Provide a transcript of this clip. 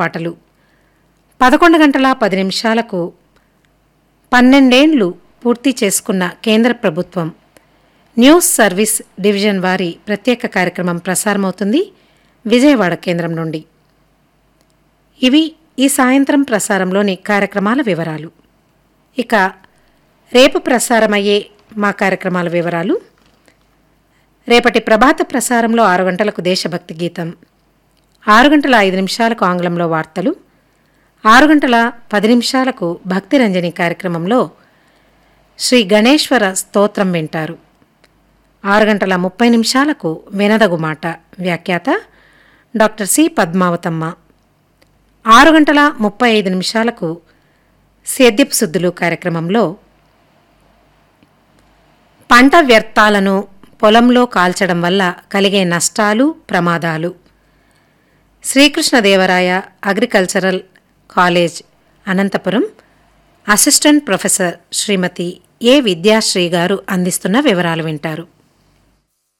పాటలు పదకొండు గంటల పది నిమిషాలకు పన్నెండేండ్లు పూర్తి చేసుకున్న కేంద్ర ప్రభుత్వం న్యూస్ సర్వీస్ డివిజన్ వారి ప్రత్యేక కార్యక్రమం ప్రసారమవుతుంది విజయవాడ కేంద్రం నుండి ఇవి ఈ సాయంత్రం ప్రసారంలోని కార్యక్రమాల వివరాలు ఇక రేపు ప్రసారమయ్యే మా కార్యక్రమాల వివరాలు రేపటి ప్రభాత ప్రసారంలో ఆరు గంటలకు దేశభక్తి గీతం ఆరు గంటల ఐదు నిమిషాలకు ఆంగ్లంలో వార్తలు ఆరు గంటల పది నిమిషాలకు భక్తి రంజని కార్యక్రమంలో శ్రీ గణేశ్వర స్తోత్రం వింటారు ఆరు గంటల ముప్పై నిమిషాలకు వినదగు మాట వ్యాఖ్యాత డాక్టర్ సి పద్మావతమ్మ ఆరు గంటల ముప్పై ఐదు నిమిషాలకు సేద్యపు శుద్ధులు కార్యక్రమంలో పంట వ్యర్థాలను పొలంలో కాల్చడం వల్ల కలిగే నష్టాలు ప్రమాదాలు Srikrishnadevaraya agricultural college Anantapur assistant professor Srimathi A Vidyasri గారు అందిస్తున్న వివరాలు వింటారు